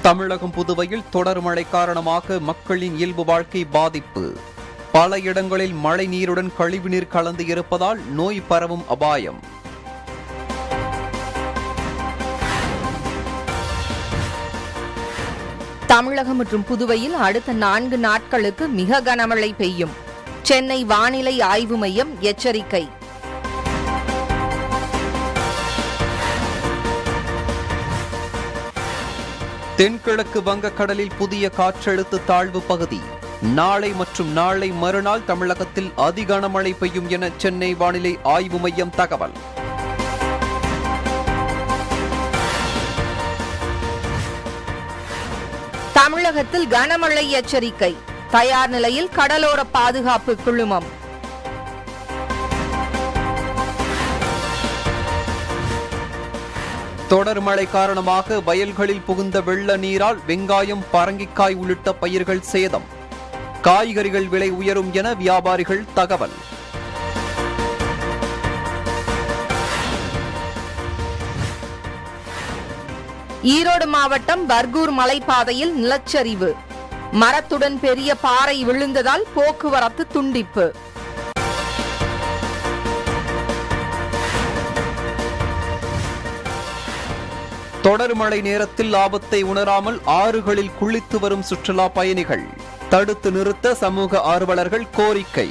தமிழகம் புதுவையில் தொடர் மழை காரணமாக மக்களின் இயல்பு வாழ்க்கை பாதிப்பு பல இடங்களில் மழை நீருடன் கழிவுநீர் கலந்து இருப்பதால் நோய் பரவும் அபாயம் தமிழகம் மற்றும் புதுவையில் அடுத்த நான்கு நாட்களுக்கு மிக கனமழை பெய்யும் சென்னை வானிலை ஆய்வு மையம் எச்சரிக்கை தென்கிழக்கு வங்கக்கடலில் புதிய காற்றழுத்த தாழ்வு பகுதி நாளை மற்றும் நாளை மறுநாள் தமிழகத்தில் அதி கனமழை பெய்யும் என சென்னை வானிலை ஆய்வு மையம் தகவல் தமிழகத்தில் கனமழை எச்சரிக்கை தயார் நிலையில் கடலோர பாதுகாப்பு குழுமம் தொடர் மழை காரணமாக வயல்களில் புகுந்த வெள்ள நீரால் வெங்காயம் பரங்கிக்காய் உள்ளிட்ட பயிர்கள் சேதம் காய்கறிகள் விலை உயரும் என வியாபாரிகள் தகவல் ஈரோடு மாவட்டம் பர்கூர் மலைப்பாதையில் நிலச்சரிவு மரத்துடன் பெரிய பாறை விழுந்ததால் போக்குவரத்து துண்டிப்பு தொடர் மழை நேரத்தில் ஆபத்தை உணராமல் ஆறுகளில் குளித்து வரும் சுற்றுலா பயணிகள் தடுத்து நிறுத்த சமூக ஆர்வலர்கள் கோரிக்கை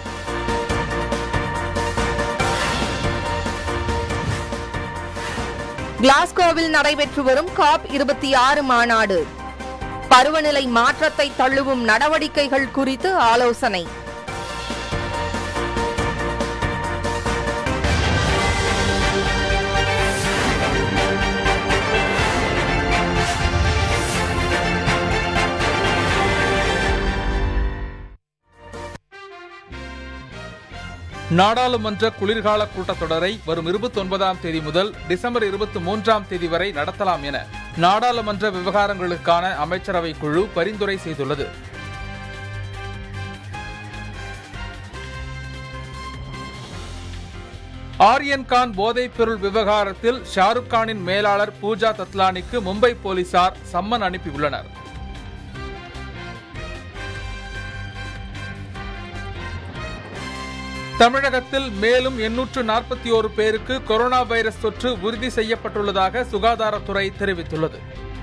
கிளாஸ்கோவில் நடைபெற்று வரும் காப் இருபத்தி ஆறு மாநாடு பருவநிலை மாற்றத்தை தழுவும் நடவடிக்கைகள் குறித்து ஆலோசனை நாடாளுமன்ற குளிர்கால கூட்டத்தொடரை வரும் இருபத்தி ஒன்பதாம் தேதி முதல் டிசம்பர் இருபத்தி மூன்றாம் தேதி வரை நடத்தலாம் என நாடாளுமன்ற விவகாரங்களுக்கான அமைச்சரவை குழு பரிந்துரை செய்துள்ளது ஆரியன் கான் போதைப் பொருள் விவகாரத்தில் ஷாருக் கானின் மேலாளர் பூஜா தத்லானிக்கு மும்பை போலீசார் சம்மன் அனுப்பியுள்ளனர் தமிழகத்தில் மேலும் எண்ணூற்று நாற்பத்தி ஓரு பேருக்கு கொரோனா வைரஸ் தொற்று உறுதி செய்யப்பட்டுள்ளதாக சுகாதாரத்துறை தெரிவித்துள்ளது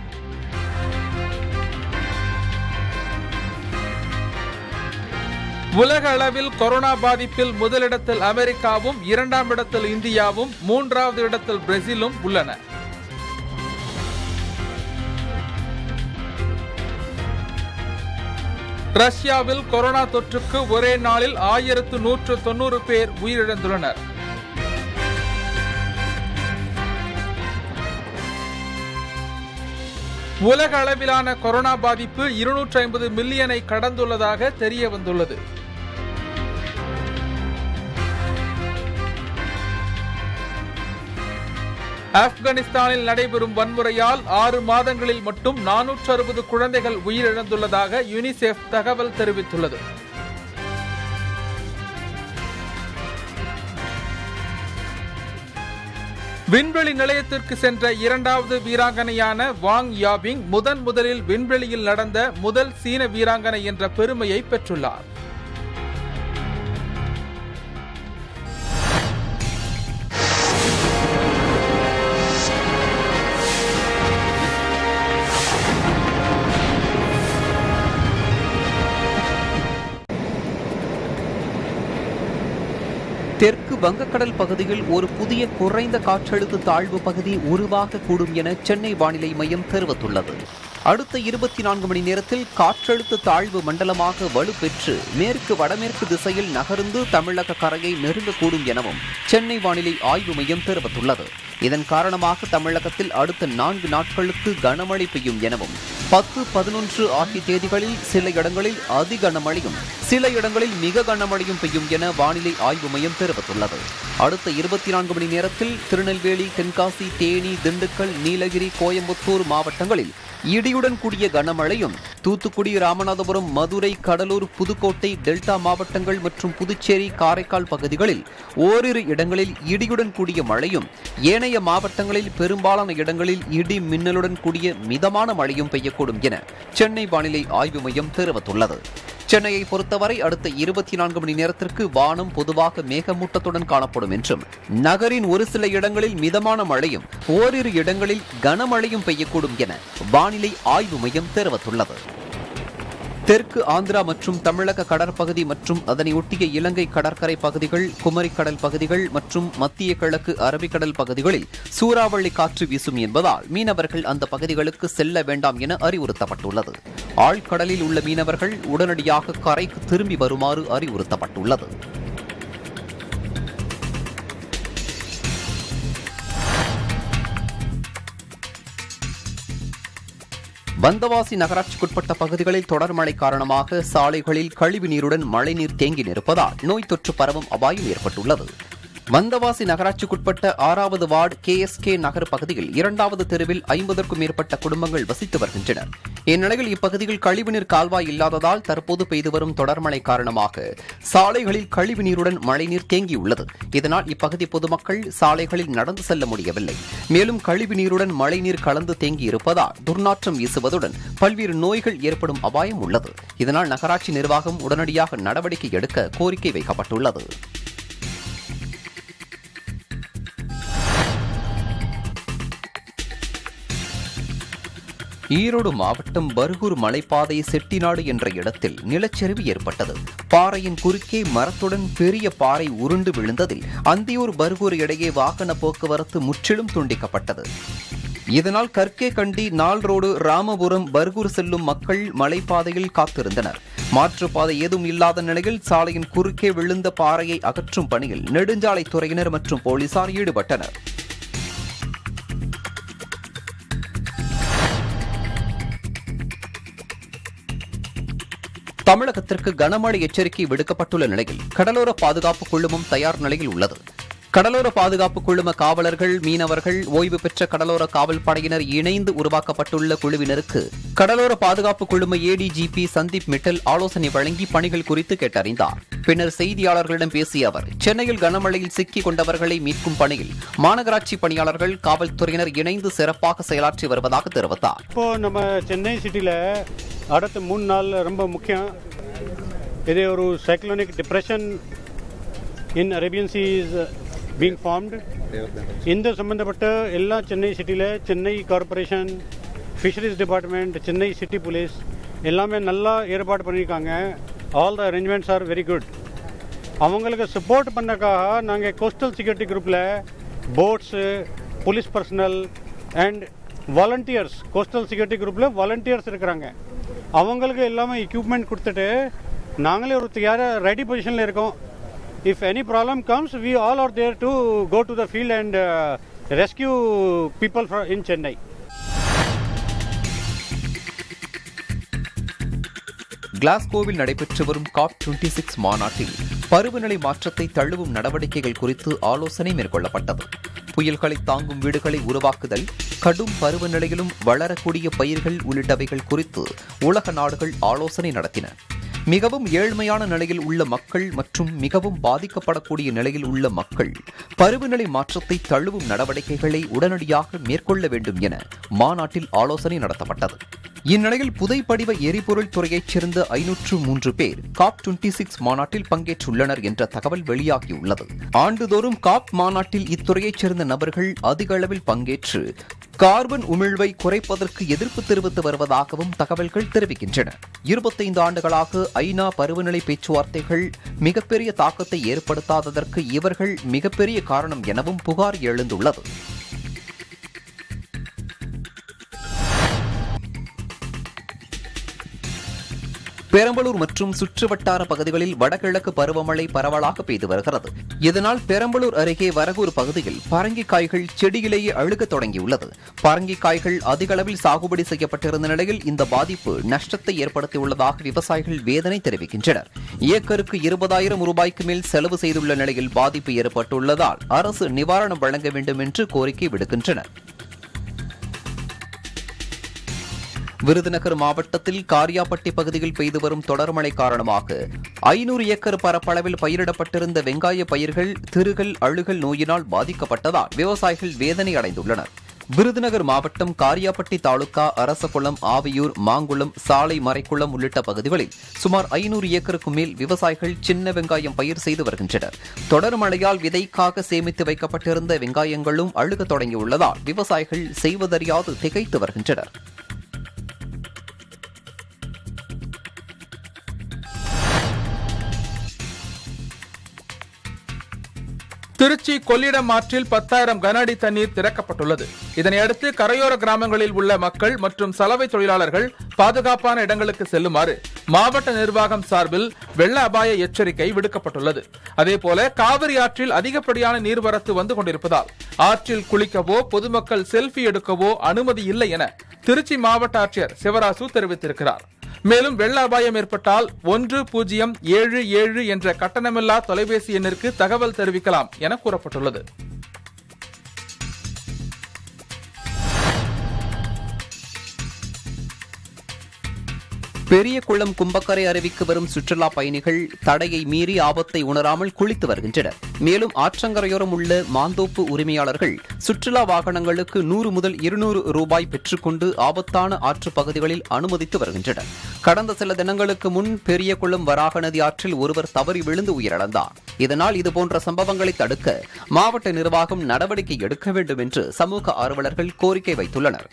உலக அளவில் கொரோனா பாதிப்பில் முதலிடத்தில் அமெரிக்காவும் இரண்டாம் இடத்தில் இந்தியாவும் மூன்றாவது இடத்தில் பிரேசிலும் உள்ளன ரஷ்யாவில் கொரோனா தொற்றுக்கு ஒரே நாளில் ஆயிரத்து நூற்று தொண்ணூறு பேர் உயிரிழந்துள்ளனர் உலக அளவிலான கொரோனா பாதிப்பு இருநூற்றி ஐம்பது மில்லியனை கடந்துள்ளதாக தெரிய வந்துள்ளது ஆப்கானிஸ்தானில் நடைபெறும் வன்முறையால் ஆறு மாதங்களில் மட்டும் நானூற்று அறுபது குழந்தைகள் உயிரிழந்துள்ளதாக யுனிசெஃப் தகவல் தெரிவித்துள்ளது விண்வெளி நிலையத்திற்கு சென்ற இரண்டாவது வீராங்கனையான வாங் யாபிங் முதன் முதலில் விண்வெளியில் நடந்த முதல் சீன வீராங்கனை என்ற பெருமையை பெற்றுள்ளார் தெற்கு வங்கக்கடல் பகுதியில் ஒரு புதிய குறைந்த காற்றழுத்த தாழ்வு பகுதி உருவாகக்கூடும் என சென்னை வானிலை மையம் தெரிவித்துள்ளது அடுத்த இருபத்தி நான்கு மணி நேரத்தில் காற்றழுத்த தாழ்வு மண்டலமாக வலுப்பெற்று மேற்கு வடமேற்கு திசையில் நகர்ந்து தமிழக கரையை நெருங்கக்கூடும் எனவும் சென்னை வானிலை ஆய்வு மையம் தெரிவித்துள்ளது இதன் காரணமாக தமிழகத்தில் அடுத்த நான்கு நாட்களுக்கு கனமழை பெய்யும் எனவும் பத்து பதினொன்று ஆகிய தேதிகளில் சில இடங்களில் அதி கனமழையும் சில இடங்களில் மிக கனமழையும் பெய்யும் என வானிலை ஆய்வு மையம் தெரிவித்துள்ளது அடுத்த இருபத்தி நான்கு மணி நேரத்தில் திருநெல்வேலி தென்காசி தேனி திண்டுக்கல் நீலகிரி கோயம்புத்தூர் மாவட்டங்களில் இடியுடன் கூடிய கனமழையும் தூத்துக்குடி ராமநாதபுரம் மதுரை கடலூர் புதுக்கோட்டை டெல்டா மாவட்டங்கள் மற்றும் புதுச்சேரி காரைக்கால் பகுதிகளில் ஓரிரு இடங்களில் இடியுடன் கூடிய மழையும் ஏனைய மாவட்டங்களில் பெரும்பாலான இடங்களில் இடி மின்னலுடன் கூடிய மிதமான மழையும் பெய்யக்கூடும் என சென்னை வானிலை ஆய்வு மையம் தெரிவித்துள்ளது சென்னையை பொறுத்தவரை அடுத்த இருபத்தி நான்கு மணி நேரத்திற்கு வானம் பொதுவாக மேகமூட்டத்துடன் காணப்படும் என்றும் நகரின் ஒரு சில இடங்களில் மிதமான மழையும் ஓரிரு இடங்களில் கனமழையும் பெய்யக்கூடும் என வானிலை ஆய்வு மையம் தெரிவித்துள்ளது தெற்கு ஆந்திரா மற்றும் தமிழக கடற்பகுதி மற்றும் அதனை ஒட்டிய இலங்கை கடற்கரை பகுதிகள் குமரிக்கடல் பகுதிகள் மற்றும் மத்திய கிழக்கு அரபிக்கடல் பகுதிகளில் சூறாவளி காற்று வீசும் என்பதால் மீனவர்கள் அந்த பகுதிகளுக்கு செல்ல வேண்டாம் என அறிவுறுத்தப்பட்டுள்ளது ஆழ்கடலில் உள்ள மீனவர்கள் உடனடியாக கரைக்கு திரும்பி வருமாறு அறிவுறுத்தப்பட்டுள்ளது வந்தவாசி நகராட்சிக்குட்பட்ட பகுதிகளில் தொடர் மழை காரணமாக சாலைகளில் கழிவு நீருடன் மழைநீர் தேங்கி நிற்பதால் நோய் தொற்று பரவும் அபாயம் ஏற்பட்டுள்ளது வந்தவாசி நகராட்சிக்குட்பட்ட ஆறாவது வார்டு கேஎஸ்கே நகர் பகுதியில் இரண்டாவது தெருவில் ஐம்பதற்கும் மேற்பட்ட குடும்பங்கள் வசித்து வருகின்றனர் இந்நிலையில் இப்பகுதியில் கழிவுநீர் கால்வாய் இல்லாததால் தற்போது பெய்து வரும் தொடர்மழை காரணமாக சாலைகளில் கழிவு நீருடன் மழைநீர் தேங்கியுள்ளது இதனால் இப்பகுதி பொதுமக்கள் சாலைகளில் நடந்து செல்ல முடியவில்லை மேலும் கழிவு நீருடன் மழைநீர் கலந்து தேங்கி இருப்பதால் துர்நாற்றம் வீசுவதுடன் பல்வேறு நோய்கள் ஏற்படும் அபாயம் உள்ளது இதனால் நகராட்சி நிர்வாகம் உடனடியாக நடவடிக்கை எடுக்க கோரிக்கை வைக்கப்பட்டுள்ளது ஈரோடு மாவட்டம் பர்கூர் மலைப்பாதை செட்டிநாடு என்ற இடத்தில் நிலச்சரிவு ஏற்பட்டது பாறையின் குறுக்கே மரத்துடன் பெரிய பாறை உருண்டு விழுந்ததில் அந்தியூர் பர்கூர் இடையே வாகன போக்குவரத்து முற்றிலும் துண்டிக்கப்பட்டது இதனால் கற்கே கண்டி நாள் ரோடு ராமபுரம் பர்கூர் செல்லும் மக்கள் மலைப்பாதையில் காத்திருந்தனர் மாற்றுப்பாதை ஏதும் இல்லாத நிலையில் சாலையின் குறுக்கே விழுந்த பாறையை அகற்றும் பணியில் நெடுஞ்சாலைத்துறையினர் மற்றும் போலீசார் ஈடுபட்டனர் தமிழகத்திற்கு கனமழை எச்சரிக்கை விடுக்கப்பட்டுள்ள நிலையில் கடலோர பாதுகாப்பு குழுமம் தயார் நிலையில் உள்ளது கடலோர பாதுகாப்பு குழும காவலர்கள் மீனவர்கள் ஓய்வு பெற்ற கடலோர காவல் படையினர் இணைந்து உருவாக்கப்பட்டுள்ள குழுவினருக்கு கடலோர பாதுகாப்பு குழும ஏடிஜிபி சந்தீப் மிட்டல் ஆலோசனை வழங்கி பணிகள் குறித்து கேட்டறிந்தார் பின்னர் செய்தியாளர்களிடம் பேசிய அவர் சென்னையில் கனமழையில் சிக்கிக் கொண்டவர்களை மீட்கும் பணியில் மாநகராட்சி பணியாளர்கள் காவல்துறையினர் இணைந்து சிறப்பாக செயலாற்றி வருவதாக தெரிவித்தார் இப்போ நம்ம சென்னை சிட்டியில் அடுத்த மூணு நாள் ரொம்ப முக்கியம் இது ஒரு cyclonic depression in Arabian sea is being formed இந்த சம்பந்தப்பட்ட எல்லா சென்னை சிட்டியில் Chennai corporation fisheries department Chennai city police எல்லாமே நல்லா ஏற்பாடு பண்ணியிருக்காங்க all the arrangements are very good அவங்களுக்கு சப்போர்ட் பண்ணக்காக நாங்கள் கோஸ்டல் செக்யூரிட்டி குரூப்பில் boats police personnel and volunteers coastal security குரூப்பில் வாலண்டியர்ஸ் இருக்கிறாங்க அவங்களுக்கு எல்லாமே எக்யூப்மெண்ட் கொடுத்துட்டு நாங்களே ஒரு தயார ரெடி பொசிஷனில் இருக்கோம் if any problem comes we all are there to go to the field and rescue people in Chennai கிளாஸ்கோவில் நடைபெற்று வரும் காப் 26 சிக்ஸ் மாநாட்டில் பருவநிலை மாற்றத்தை தழுவும் நடவடிக்கைகள் குறித்து ஆலோசனை மேற்கொள்ளப்பட்டது புயல்களை தாங்கும் வீடுகளை உருவாக்குதல் கடும் பருவநிலையிலும் வளரக்கூடிய பயிர்கள் உள்ளிட்டவைகள் குறித்து உலக நாடுகள் ஆலோசனை நடத்தின மிகவும் ஏழ்மையான நிலையில் உள்ள மக்கள் மற்றும் மிகவும் பாதிக்கப்படக்கூடிய நிலையில் உள்ள மக்கள் பருவநிலை மாற்றத்தை தழுவும் நடவடிக்கைகளை உடனடியாக மேற்கொள்ள வேண்டும் என மாநாட்டில் ஆலோசனை நடத்தப்பட்டது இந்நிலையில் புதைப்படிவ எரிபொருள் துறையைச் சேர்ந்த ஐநூற்று மூன்று பேர் காப் 26 சிக்ஸ் மாநாட்டில் பங்கேற்றுள்ளனர் என்ற தகவல் வெளியாகியுள்ளது ஆண்டுதோறும் காப் மாநாட்டில் இத்துறையைச் சேர்ந்த நபர்கள் அதிக அளவில் பங்கேற்று கார்பன் உமிழ்வை குறைப்பதற்கு எதிர்ப்பு தெரிவித்து வருவதாகவும் தகவல்கள் தெரிவிக்கின்றன இருபத்தைந்து ஆண்டுகளாக ஐநா பருவநிலை பேச்சுவார்த்தைகள் மிகப்பெரிய தாக்கத்தை ஏற்படுத்தாததற்கு இவர்கள் மிகப்பெரிய காரணம் எனவும் புகார் எழுந்துள்ளது பெரம்பலூர் மற்றும் சுற்றுவட்டார பகுதிகளில் வடகிழக்கு பருவமழை பரவலாக பெய்து வருகிறது இதனால் பெரம்பலூர் அருகே வரகூர் பகுதியில் பரங்கிக் காய்கள் செடியிலேயே அழுகத் தொடங்கியுள்ளது பரங்கிக் காய்கள் அதிக அளவில் சாகுபடி செய்யப்பட்டிருந்த நிலையில் இந்த பாதிப்பு நஷ்டத்தை ஏற்படுத்தியுள்ளதாக விவசாயிகள் வேதனை தெரிவிக்கின்றனர் ஏக்கருக்கு இருபதாயிரம் ரூபாய்க்கு மேல் செலவு செய்துள்ள நிலையில் பாதிப்பு ஏற்பட்டுள்ளதால் அரசு நிவாரணம் வழங்க வேண்டும் என்று கோரிக்கை விடுக்கின்றனர் விருதுநகர் மாவட்டத்தில் காரியாபட்டி பகுதியில் பெய்து வரும் தொடர் மழை காரணமாக ஐநூறு ஏக்கர் பரப்பளவில் பயிரிடப்பட்டிருந்த வெங்காய பயிர்கள் திருகல் அழுகல் நோயினால் பாதிக்கப்பட்டதால் விவசாயிகள் வேதனை அடைந்துள்ளனர் விருதுநகர் மாவட்டம் காரியாபட்டி தாலுகா அரசகுளம் ஆவியூர் மாங்குளம் சாலை மறைக்குளம் உள்ளிட்ட பகுதிகளில் சுமார் ஐநூறு ஏக்கருக்கும் மேல் விவசாயிகள் சின்ன வெங்காயம் பயிர் செய்து வருகின்றனர் தொடர் மழையால் விதைக்காக சேமித்து வைக்கப்பட்டிருந்த வெங்காயங்களும் அழுகத் தொடங்கியுள்ளதால் விவசாயிகள் செய்வதறியாது திகைத்து வருகின்றனர் திருச்சி கொள்ளிடம் ஆற்றில் பத்தாயிரம் கன அடி தண்ணீர் திறக்கப்பட்டுள்ளது இதனையடுத்து கரையோர கிராமங்களில் உள்ள மக்கள் மற்றும் சலவை தொழிலாளர்கள் பாதுகாப்பான இடங்களுக்கு செல்லுமாறு மாவட்ட நிர்வாகம் சார்பில் வெள்ள அபாய எச்சரிக்கை விடுக்கப்பட்டுள்ளது அதேபோல காவிரி ஆற்றில் அதிகப்படியான நீர்வரத்து வந்து கொண்டிருப்பதால் ஆற்றில் குளிக்கவோ பொதுமக்கள் செல்ஃபி எடுக்கவோ அனுமதி இல்லை என திருச்சி மாவட்ட ஆட்சியர் சிவராசு தெரிவித்திருக்கிறார் மேலும் வெள்ள அபாயம் ஏற்பட்டால் ஒன்று பூஜ்ஜியம் ஏழு ஏழு என்ற கட்டணமில்லா தொலைபேசி எண்ணிற்கு தகவல் தெரிவிக்கலாம் என கூறப்பட்டுள்ளது பெரிய குளம் கும்பக்கரை அருவிக்கு வரும் சுற்றுலா பயணிகள் தடையை மீறி ஆபத்தை உணராமல் குளித்து வருகின்றனர் மேலும் ஆற்றங்கரையோரம் உள்ள மாந்தோப்பு உரிமையாளர்கள் சுற்றுலா வாகனங்களுக்கு நூறு முதல் இருநூறு ரூபாய் பெற்றுக்கொண்டு ஆபத்தான ஆற்று பகுதிகளில் அனுமதித்து வருகின்றனர் கடந்த சில தினங்களுக்கு முன் பெரிய குளம் வராக நதி ஆற்றில் ஒருவர் தவறி விழுந்து உயிரிழந்தார் இதனால் இதுபோன்ற சம்பவங்களை தடுக்க மாவட்ட நிர்வாகம் நடவடிக்கை எடுக்க வேண்டும் என்று சமூக ஆர்வலர்கள் கோரிக்கை வைத்துள்ளனர்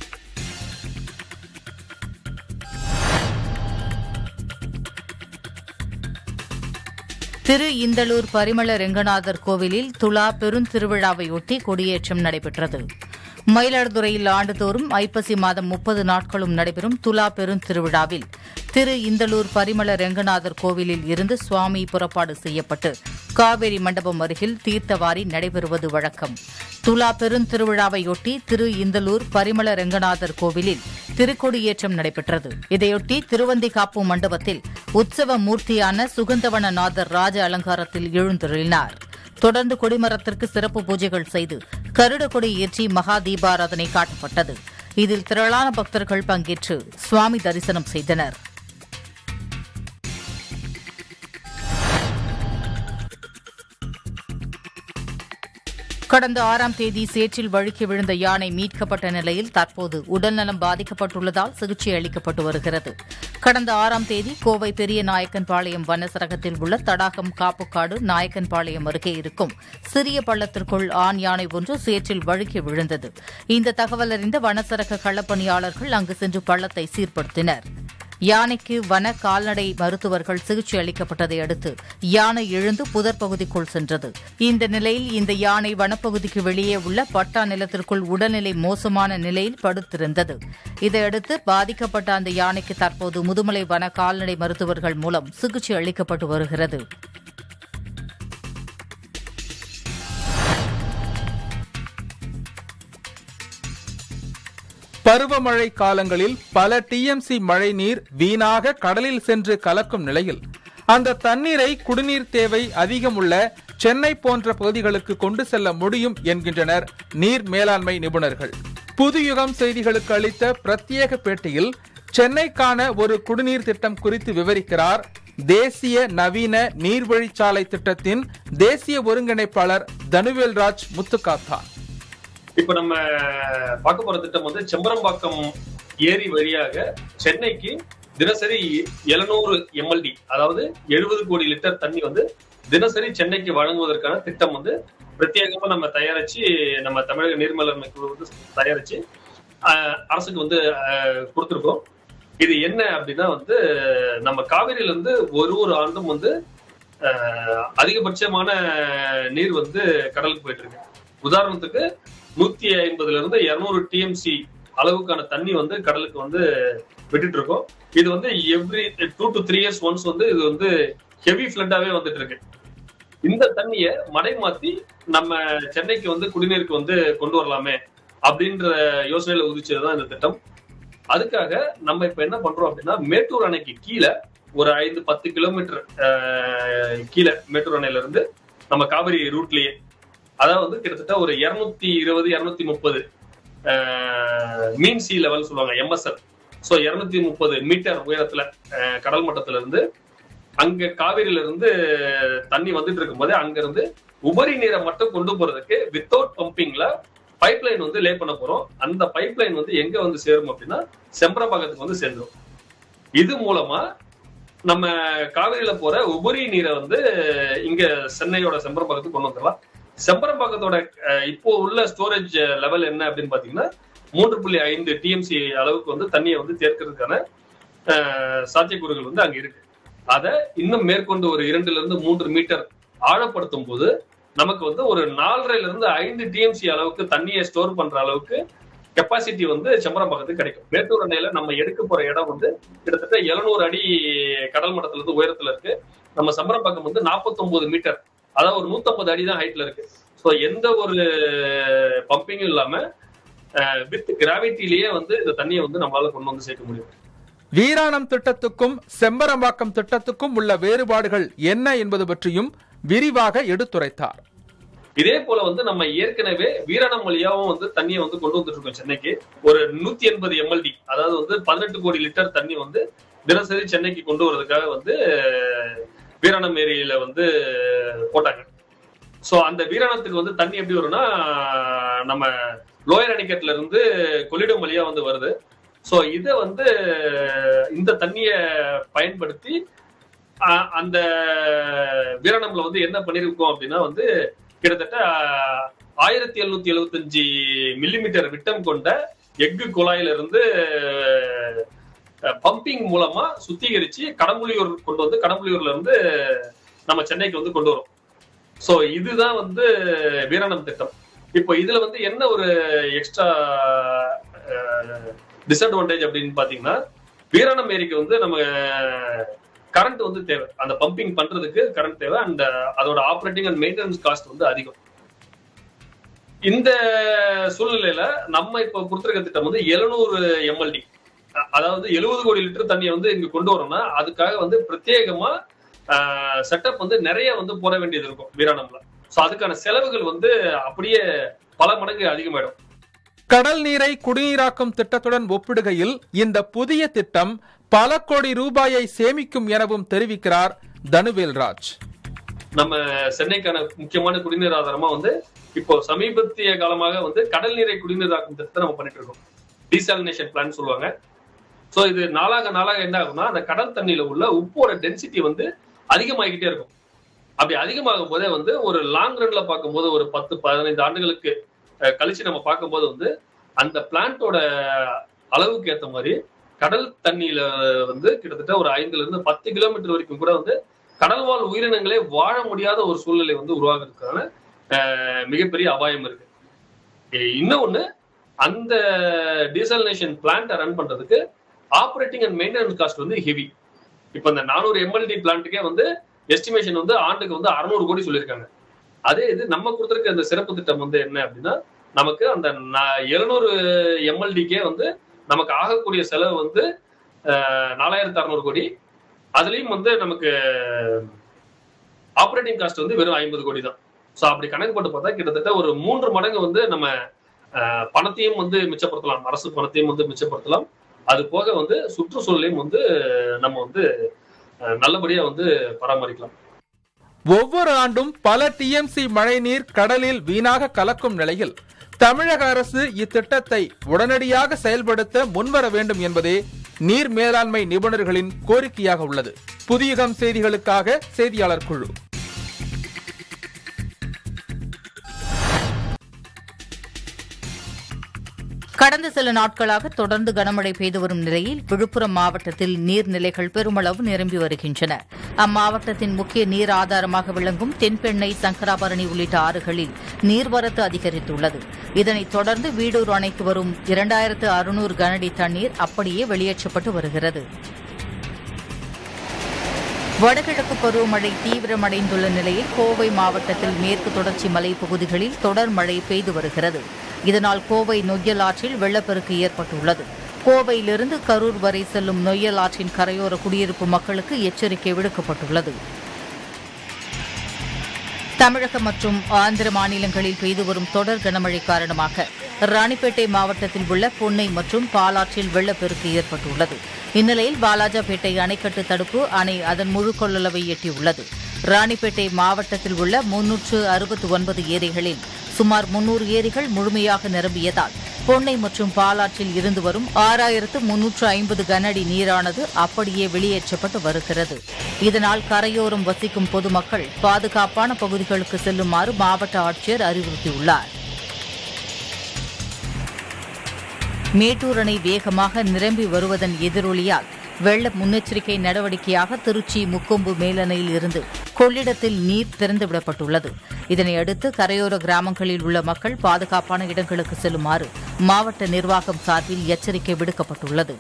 திரு இந்தளூர் பரிமள ரெங்கநாதர் கோவிலில் துலா பெருந்திருவிழாவையொட்டி கொடியேற்றம் நடைபெற்றது மயிலாடுதுறையில் ஆண்டுதோறும் ஐப்பசி மாதம் முப்பது நாட்களும் நடைபெறும் துலா பெருந்திருவிழாவில் திரு இந்தளூர் பரிமள ரெங்கநாதர் கோவிலில் இருந்து சுவாமி புறப்பாடு செய்யப்பட்டு காவேரி மண்டபம் அருகில் தீர்த்தவாரி நடைபெறுவது வழக்கம் துலா பெருந்திருவிழாவையொட்டி திரு இந்தளூர் பரிமள ரெங்கநாதர் கோவிலில் திருக்கொடியேற்றம் நடைபெற்றது இதையொட்டி திருவந்திகாப்பு மண்டபத்தில் உற்சவ மூர்த்தியான சுகந்தவனநாதர் ராஜ அலங்காரத்தில் எழுந்தருளினார் தொடர்ந்து கொடிமரத்திற்கு சிறப்பு பூஜைகள் செய்து கருட கொடி ஏற்றி மகா தீபாராதனை காட்டப்பட்டது இதில் திரளான பக்தர்கள் பங்கேற்று சுவாமி தரிசனம் செய்தனர் கடந்த ஆறாம் தேதி சேற்றில் வழுக்கி விழுந்த யானை மீட்கப்பட்ட நிலையில் தற்போது உடல்நலம் பாதிக்கப்பட்டுள்ளதால் சிகிச்சை அளிக்கப்பட்டு வருகிறது கடந்த ஆறாம் தேதி கோவை பெரிய நாயக்கன்பாளையம் வனசரகத்தில் உள்ள தடாகம் காப்புக்காடு நாயக்கன்பாளையம் அருகே இருக்கும் சிறிய பள்ளத்திற்குள் ஆண் யானை ஒன்று சேற்றில் வழுக்கி விழுந்தது இந்த தகவல் அறிந்த வனசரக களப்பணியாளர்கள் அங்கு சென்று பள்ளத்தை சீர்படுத்தினர் யானைக்கு வன கால்நடை மருத்துவர்கள் சிகிச்சை அளிக்கப்பட்டதை அடுத்து யானை எழுந்து புதர் பகுதிக்குள் சென்றது இந்த நிலையில் இந்த யானை வனப்பகுதிக்கு வெளியே உள்ள பட்டா நிலத்திற்குள் உடல்நிலை மோசமான நிலையில் படுத்திருந்தது இதையடுத்து பாதிக்கப்பட்ட அந்த யானைக்கு தற்போது முதுமலை வன கால்நடை மருத்துவர்கள் மூலம் சிகிச்சை அளிக்கப்பட்டு வருகிறது பருவமழை காலங்களில் பல டிஎம்சி மழை நீர் வீணாக கடலில் சென்று கலக்கும் நிலையில் அந்த தண்ணீரை குடிநீர் தேவை அதிகம் உள்ள சென்னை போன்ற பகுதிகளுக்கு கொண்டு செல்ல முடியும் என்கின்றனர் நீர் மேலாண்மை நிபுணர்கள் புதுயுகம் செய்திகளுக்கு அளித்த பிரத்யேக பேட்டியில் சென்னைக்கான ஒரு குடிநீர் திட்டம் குறித்து விவரிக்கிறார் தேசிய நவீன நீர்வழிச்சாலை திட்டத்தின் தேசிய ஒருங்கிணைப்பாளர் தனுவேல்ராஜ் முத்துக்காத்தான் இப்ப நம்ம பார்க்க போற திட்டம் வந்து செம்பரம்பாக்கம் ஏரி வழியாக சென்னைக்கு தினசரி எழுநூறு எம்எல்டி அதாவது எழுபது கோடி லிட்டர் தண்ணி வந்து தினசரி சென்னைக்கு வழங்குவதற்கான திட்டம் வந்து பிரத்யேகமா நம்ம தயாரிச்சு நம்ம தமிழக நீர்மேலாண்மை குழு வந்து தயாரிச்சு ஆஹ், அரசுக்கு வந்து ஆஹ், கொடுத்திருக்கோம் இது என்ன அப்படின்னா வந்து நம்ம காவிரியில இருந்து ஒரு ஒரு ஆண்டும் வந்து ஆஹ், அதிகபட்சமான நீர் வந்து கடலுக்கு போயிட்டு இருக்கு உதாரணத்துக்கு நூத்தி ஐம்பதுல இருந்து இருநூறு டிஎம்சி அளவுக்கான தண்ணி வந்து கடலுக்கு வந்து விட்டுட்டு இருக்கோம் இது வந்து every two to three years once வந்து இது வந்து ஹெவி ஃபிளட்டாவே வந்துட்டு இருக்கு இந்த தண்ணிய மடை மாத்தி நம்ம சென்னைக்கு வந்து குடிநீருக்கு வந்து கொண்டு வரலாமே அப்படின்ற யோசனையில உதிச்சதுதான் இந்த திட்டம் அதுக்காக நம்ம இப்ப என்ன பண்றோம் அப்படின்னா மேட்டூர் அணைக்கு கீழே ஒரு ஐந்து பத்து கிலோமீட்டர் கீழே மேட்டூர் அணையில இருந்து நம்ம காவிரி ரூட்லயே அதாவது வந்து கிட்டத்தட்ட ஒரு இருநூத்தி இருபது இருநூத்தி முப்பது மீன் சி லெவல் சொல்லுவாங்க எம்எஸ்எல் ஸோ இருநூத்தி முப்பது மீட்டர் உயரத்துல அஹ், கடல் மட்டத்துல இருந்து அங்க காவிரியில இருந்து தண்ணி வந்துட்டு இருக்கும்போது அங்க இருந்து உபரி நீரை மட்டும் கொண்டு போறதுக்கு வித்தவுட் பம்பிங்ல பைப் லைன் வந்து லே பண்ண போறோம் அந்த பைப் லைன் வந்து எங்க வந்து சேரும் அப்படின்னா செம்பரம்பாக்கத்துக்கு வந்து சேர்ந்துரும் இது மூலமா நம்ம காவிரியில போற உபரி நீரை வந்து இங்க சென்னையோட செம்பரம்பாக்கத்துக்கு கொண்டு வந்துடலாம் செம்பரம்பாக்கத்தோட அஹ், இப்போ உள்ள ஸ்டோரேஜ் லெவல் என்ன அப்படின்னு பாத்தீங்கன்னா மூன்று புள்ளி ஐந்து டிஎம்சி அளவுக்கு வந்து தண்ணியை வந்து தேர்க்கிறதுக்கான அஹ், சாத்தியக்கூறுகள் வந்து அங்க இருக்கு அதை இன்னும் மேற்கொண்டு ஒரு இரண்டுல இருந்து மூன்று மீட்டர் ஆழப்படுத்தும் போது நமக்கு வந்து ஒரு நாலரைல இருந்து ஐந்து டிஎம்சி அளவுக்கு தண்ணியை ஸ்டோர் பண்ற அளவுக்கு கெப்பாசிட்டி வந்து செம்பரம்பாக்கத்துக்கு கிடைக்கும் மேட்டூர் அணையில நம்ம எடுக்க போற இடம் வந்து கிட்டத்தட்ட 700 அடி கடல் மட்டத்துல இருந்து உயரத்துல இருக்கு நம்ம சம்பரம்பாக்கம் வந்து 49 மீட்டர் அதாவது ஒரு 150 அடி தான் ஹைட்ல இருக்கு ஸோ எந்த ஒரு பம்பிங்கும் இல்லாம வித் கிராவிட்டிலேயே வந்து இந்த தண்ணியை வந்து நம்மளால கொண்டு வந்து சேர்க்க முடியும் வீராணம் திட்டத்துக்கும் செம்பரம்பாக்கம் திட்டத்துக்கும் உள்ள வேறுபாடுகள் என்ன என்பது பற்றியும் விரிவாக எடுத்துரைத்தார் இதே போல வந்து நம்ம ஏற்கனவே வீராணம் வழியாவும் வந்து தண்ணியை வந்து கொண்டு வந்துட்டு இருக்கோம் சென்னைக்கு ஒரு நூத்தி எண்பது எம்எல்டி அதாவது வந்து பதினெட்டு கோடி லிட்டர் தண்ணி வந்து தினசரி சென்னைக்கு கொண்டு வரதுக்காக வந்து வீராணம் ஏரியில வந்து போட்டாங்க சோ அந்த வீராணத்துக்கு வந்து தண்ணி எப்படி வரும்னா நம்ம லோயர் அணைக்கட்டுல இருந்து கொள்ளிடம் வழியா வந்து வருது சோ இத வந்து இந்த தண்ணிய பயன்படுத்தி அ- அந்த வீராணம்ல வந்து என்ன பண்ணிருக்கோம் அப்படின்னா வந்து கிட்டத்தட்ட ஆயிரத்தி எழுநூத்தி எழுபத்தஞ்சு மில்லிமீட்டர் விட்டம் கொண்ட எஃகு குழாயில இருந்து பம்பிங் மூலமா சுத்திகரிச்சு கடம்புலியூர் கொண்டு வந்து கடம்புலியூர்ல இருந்து நம்ம சென்னைக்கு வந்து கொண்டு வரும் சோ இதுதான் வந்து வீராணம் திட்டம் இப்போ இதுல வந்து என்ன ஒரு எக்ஸ்ட்ரா டிஸ்அட்வான்டேஜ் அப்படின்னு பாத்தீங்கன்னா வீராணம் ஏரிக்கு வந்து நம்ம கரண்ட் வந்து தேவை அந்த பம்பிங் பண்றதுக்கு கரண்ட் தேவை அண்ட் அதோட ஆப்ரேட்டிங் அண்ட் மெயின்டெனன்ஸ் காஸ்ட் வந்து அதிகம் இந்த சூழ்நிலையில நம்ம இப்ப கொடுத்திருக்க திட்டம் வந்து 700 எம்எல்டி அதாவது 70 கோடி லிட்டர் தண்ணியை வந்து இங்க கொண்டு வரோம்னா அதுக்காக வந்து பிரத்யேகமா செட்டப் வந்து நிறைய வந்து போட வேண்டியது இருக்கும் வீராணம்ல சோ அதுக்கான செலவுகள் வந்து அப்படியே பல மடங்கு அதிகமாயிடும் கடல் நீரை குடிநீராக்கும் திட்டத்துடன் ஒப்பிடுகையில் இந்த புதிய திட்டம் பல கோடி ரூபாயை சேமிக்கும் எனவும் தெரிவிக்கிறார் தனுவேல்ராஜ் நம்ம சென்னைக்கான முக்கியமான குடிநீர் ஆதாரமா வந்து இப்போ சமீபத்திய காலமாக வந்து கடல் நீரை குடிநீராக்கும் திட்டத்தை நம்ம பண்ணிட்டு இருக்கோம் டீசாலினேஷன் பிளான் சொல்லுவாங்க சோ இது நாளாக நாளாக என்ன ஆகும்னா அந்த கடல் தண்ணியில உள்ள உப்போட டென்சிட்டி வந்து அதிகமாகிக்கிட்டே இருக்கும் அப்படி அதிகமாகும் போதே வந்து ஒரு லாங் ரன்ல பார்க்கும்போது ஒரு பத்து பதினைந்து ஆண்டுகளுக்கு அஹ், கழிச்சு நம்ம பார்க்கும்போது வந்து அந்த பிளான்ட்டோட அளவுக்கு ஏத்த மாதிரி கடல் தண்ணியில வந்து கிட்டத்தட்ட ஒரு ஐந்துல இருந்து பத்து கிலோமீட்டர் வரைக்கும் கூட வந்து கடல்வாழ் உயிரினங்களே வாழ முடியாத ஒரு சூழ்நிலை வந்து உருவாகிறதுக்கான அஹ், மிகப்பெரிய அபாயம் இருக்கு இ- இன்னொன்னு அந்த டீசலினேஷன் பிளான்ட்டை ரன் பண்றதுக்கு ஆப்ரேட்டிங் அண்ட் மெயின்டெனன்ஸ் காஸ்ட் வந்து ஹெவி இப்போ இந்த நானூறு எம்எல்டி பிளான்ட்டுக்கே வந்து எஸ்டிமேஷன் வந்து ஆண்டுக்கு வந்து அறுநூறு கோடி சொல்லியிருக்காங்க அதே இது நம்ம கொடுத்துருக்க இந்த சிறப்பு திட்டம் வந்து என்ன அப்படின்னா நமக்கு அந்த எழுநூறு எம்எல்டிக்கே வந்து நமக்கு ஆகக்கூடிய செலவு வந்து நாலாயிரத்தி அறுநூறு கோடி அதுலயும் வந்து நமக்கு ஆப்ரேட்டிங் காஸ்ட் வந்து வெறும் ஐம்பது கோடி தான் ஸோ அப்படி கணக்கு போட்டு பார்த்தா கிட்டத்தட்ட ஒரு மூன்று மடங்கு வந்து நம்ம அஹ், பணத்தையும் வந்து மிச்சப்படுத்தலாம் அரசு பணத்தையும் வந்து மிச்சப்படுத்தலாம் அது போக வந்து சுற்றுச்சூழலையும் வந்து நம்ம வந்து அஹ், நல்லபடியா வந்து பராமரிக்கலாம் ஒவ்வொரு ஆண்டும் பல டிஎம்சி மழைநீர் கடலில் வீணாக கலக்கும் நிலையில் தமிழக அரசு இத்திட்டத்தை உடனடியாக செயல்படுத்த முன்வர வேண்டும் என்பதே நீர் மேலாண்மை நிபுணர்களின் கோரிக்கையாக உள்ளது புதியகம் செய்திகளுக்காக செய்தியாளர் குழு கடந்த சில நாட்களாக தொடர்ந்து கனமழை பெய்து வரும் நிலையில் விழுப்புரம் மாவட்டத்தில் நீர்நிலைகள் பெருமளவு நிரம்பி வருகின்றன அம்மாவட்டத்தின் முக்கிய நீர் ஆதாரமாக விளங்கும் தென்பெண்ணை சங்கராபரணி உள்ளிட்ட ஆறுகளில் நீர்வரத்து அதிகரித்துள்ளது இதனைத் தொடர்ந்து வீடூர் அணைக்கு வரும் இரண்டாயிரத்து அறுநூறு கனஅடி தண்ணீர் அப்படியே வெளியேற்றப்பட்டு வருகிறது வடகிழக்கு பருவமழை தீவிரமடைந்துள்ள நிலையில் கோவை மாவட்டத்தில் மேற்கு தொடர்ச்சி மலைப்பகுதிகளில் தொடர் மழை பெய்து வருகிறது இதனால் கோவை நொய்யல் ஆற்றில் வெள்ளப்பெருக்கு ஏற்பட்டுள்ளது கோவையிலிருந்து கரூர் வரை செல்லும் நொய்யல் ஆற்றின் கரையோர குடியிருப்பு மக்களுக்கு எச்சரிக்கை விடுக்கப்பட்டுள்ளது தமிழகம் மற்றும் ஆந்திர மாநிலங்களில் பெய்து வரும் தொடர் கனமழை காரணமாக ராணிப்பேட்டை மாவட்டத்தில் உள்ள பொன்னை மற்றும் பாலாற்றில் வெள்ளப்பெருக்கு ஏற்பட்டுள்ளது இந்நிலையில் வாலாஜாபேட்டை அணைக்கட்டு தடுப்பு அணை அதன் முழு கொள்ளளவை எட்டியுள்ளது ராணிப்பேட்டை மாவட்டத்தில் உள்ள முன்னூற்று அறுபத்தி ஒன்பது ஏரிகளில் சுமார் முன்னூறு ஏரிகள் முழுமையாக நிரம்பியதால் பொன்னை மற்றும் பாலாற்றில் இருந்து வரும் ஆறாயிரத்து முன்னூற்று ஐம்பது கனஅடி நீரானது அப்படியே வெளியேற்றப்பட்டு வருகிறது இதனால் கரையோரம் வசிக்கும் பொதுமக்கள் பாதுகாப்பான பகுதிகளுக்கு செல்லுமாறு மாவட்ட ஆட்சியர் அறிவுறுத்தியுள்ளார் மேட்டூர் அணை வேகமாக நிரம்பி வருவதன் எதிரொலியால் வெள்ள முன்னெச்சரிக்கை நடவடிக்கையாக திருச்சி முக்கொம்பு மேலணையில் இருந்து கொள்ளிடத்தில் நீர் திறந்துவிடப்பட்டுள்ளது இதனையடுத்து கரையோர கிராமங்களில் உள்ள மக்கள் பாதுகாப்பான இடங்களுக்கு செல்லுமாறு மாவட்ட நிர்வாகம் சார்பில் எச்சரிக்கை விடுக்கப்பட்டுள்ளது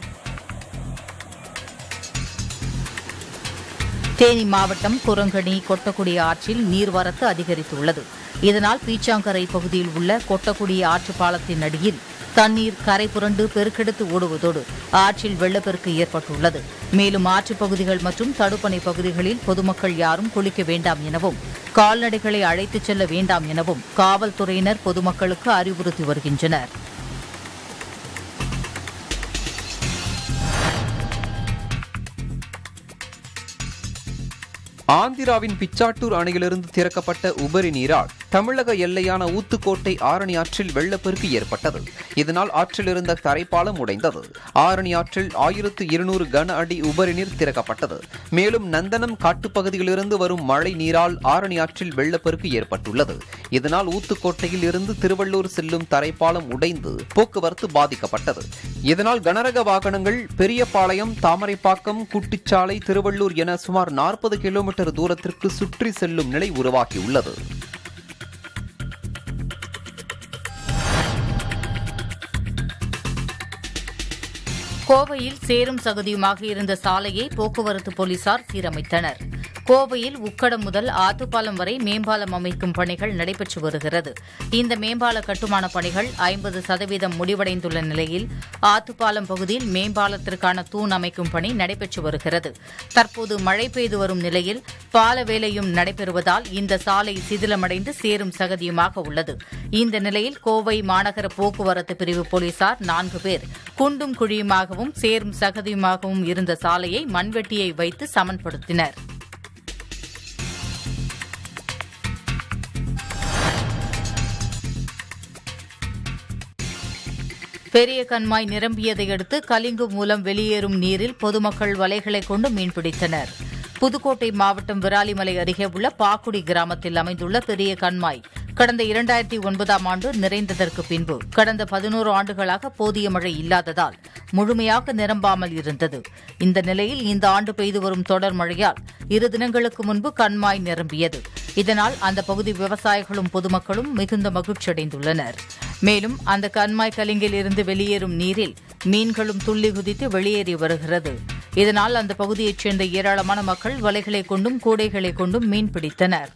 தேனி மாவட்டம் குரங்கணி கொட்டக்குடி ஆற்றில் நீர்வரத்து அதிகரித்துள்ளது இதனால் பீச்சாங்கரை பகுதியில் உள்ள கொட்டக்குடி ஆற்று பாலத்தின் அடியில் தண்ணீர் கரை புரண்டு பெருக்கெடுத்து ஓடுவதோடு ஆற்றில் வெள்ளப்பெருக்கு ஏற்பட்டுள்ளது மேலும் ஆற்றுப் பகுதிகள் மற்றும் தடுப்பணை பகுதிகளில் பொதுமக்கள் யாரும் குளிக்க வேண்டாம் எனவும் கால்நடைகளை அழைத்துச் செல்ல வேண்டாம் எனவும் காவல்துறையினர் பொதுமக்களுக்கு அறிவுறுத்தி வருகின்றனர் ஆந்திராவின் பிச்சாட்டூர் அணையிலிருந்து திறக்கப்பட்ட உபரி நீரால் தமிழக எல்லையான ஊத்துக்கோட்டை ஆரணி ஆற்றில் வெள்ளப்பெருக்கு ஏற்பட்டது இதனால் ஆற்றில் இருந்த தரைப்பாலம் உடைந்தது ஆரணி ஆற்றில் ஆயிரத்து இருநூறு கன அடி உபரி நீர் திறக்கப்பட்டது மேலும் நந்தனம் காட்டுப்பகுதியிலிருந்து வரும் மழை நீரால் ஆரணி ஆற்றில் வெள்ளப்பெருக்கு ஏற்பட்டுள்ளது இதனால் ஊத்துக்கோட்டையில் இருந்து திருவள்ளூர் செல்லும் தரைப்பாலம் உடைந்து போக்குவரத்து பாதிக்கப்பட்டது இதனால் கனரக வாகனங்கள் பெரியபாளையம் தாமரைப்பாக்கம் குட்டிச்சாலை திருவள்ளூர் என சுமார் நாற்பது கிலோமீட்டர் தூரத்திற்கு சுற்றி செல்லும் நிலை உருவாகியுள்ளது கோவையில் சேரும் சகதியுமாக இருந்த சாலையை போக்குவரத்து போலீசார் சீரமைத்தனர் கோவையில் உக்கடம் முதல் ஆத்துப்பாலம் வரை மேம்பாலம் அமைக்கும் பணிகள் நடைபெற்று வருகிறது இந்த மேம்பால கட்டுமான பணிகள் ஐம்பது சதவீதம் முடிவடைந்துள்ள நிலையில் ஆத்துப்பாலம் பகுதியில் மேம்பாலத்திற்கான தூண் அமைக்கும் பணி நடைபெற்று வருகிறது தற்போது மழை பெய்து வரும் நிலையில் பால வேலையும் நடைபெறுவதால் இந்த சாலை சிதிலமடைந்து சேரும் சகதியுமாக உள்ளது இந்த நிலையில் கோவை மாநகர போக்குவரத்து பிரிவு போலீசார் நான்கு பேர் குண்டும் குழியுமாகவும் சேரும் சகதியுமாகவும் இருந்த சாலையை மண்வெட்டியை வைத்து சமன்படுத்தினர் பெரிய கண்மாய் நிரம்பியதை அடுத்து கலிங்கு மூலம் வெளியேறும் நீரில் பொதுமக்கள் வலைகளை கொண்டு மீன்பிடித்தனர் புதுக்கோட்டை மாவட்டம் விராலிமலை அருகே உள்ள பாக்குடி கிராமத்தில் அமைந்துள்ள பெரிய கண்மாய் கடந்த இரண்டாயிரத்தி ஒன்பதாம் ஆண்டு நிறைந்ததற்கு பின்பு கடந்த பதினோரு ஆண்டுகளாக போதிய மழை இல்லாததால் முழுமையாக நிரம்பாமல் இருந்தது இந்த நிலையில் இந்த ஆண்டு பெய்து வரும் தொடர் மழையால் இரு தினங்களுக்கு முன்பு கண்மாய் நிரம்பியது இதனால் அந்த பகுதி விவசாயிகளும் பொதுமக்களும் மிகுந்த மகிழ்ச்சியடைந்துள்ளனர் மேலும் அந்த கண்மாய் கலிங்கில் இருந்து வெளியேறும் நீரில் மீன்களும் துள்ளி குதித்து வெளியேறி வருகிறது இதனால் அந்த பகுதியைச் சேர்ந்த ஏராளமான மக்கள் வலைகளை கொண்டும் கூடைகளை கொண்டும் மீன் பிடித்தனர்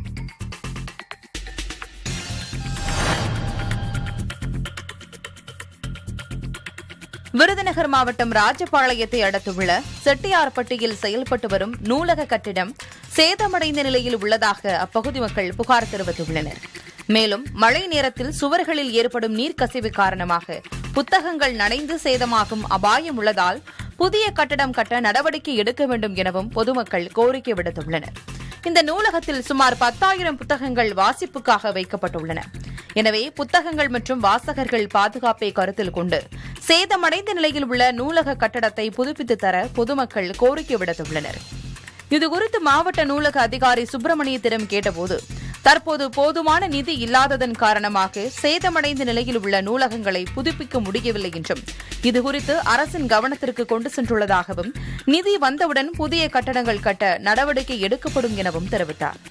விருதுநகர் மாவட்டம் ராஜபாளையத்தை அடுத்துள்ள செட்டியார்பட்டியில் செயல்பட்டு வரும் நூலக கட்டிடம் சேதமடைந்த நிலையில் உள்ளதாக அப்பகுதி மக்கள் புகார் தெரிவித்துள்ளனர் மேலும் மழை நேரத்தில் சுவர்களில் ஏற்படும் நீர்க்கசிவு காரணமாக புத்தகங்கள் நனைந்து சேதமாகும் அபாயம் உள்ளதால் புதிய கட்டடம் கட்ட நடவடிக்கை எடுக்க வேண்டும் எனவும் பொதுமக்கள் கோரிக்கை விடுத்துள்ளனர் இந்த நூலகத்தில் சுமார் பத்தாயிரம் புத்தகங்கள் வாசிப்புக்காக வைக்கப்பட்டுள்ளன எனவே புத்தகங்கள் மற்றும் வாசகர்கள் பாதுகாப்பை கருத்தில் கொண்டு சேதமடைந்த நிலையில் உள்ள நூலக கட்டடத்தை புதுப்பித்து தர பொதுமக்கள் கோரிக்கை விடுத்துள்ளனர் இதுகுறித்து மாவட்ட நூலக அதிகாரி சுப்பிரமணியத்திடம் கேட்டபோது தற்போது போதுமான நிதி இல்லாததன் காரணமாக சேதமடைந்த நிலையில் உள்ள நூலகங்களை புதுப்பிக்க முடியவில்லை என்றும் இதுகுறித்து அரசின் கவனத்திற்கு கொண்டு சென்றுள்ளதாகவும் நிதி வந்தவுடன் புதிய கட்டடங்கள் கட்ட நடவடிக்கை எடுக்கப்படும் எனவும் தெரிவித்தார்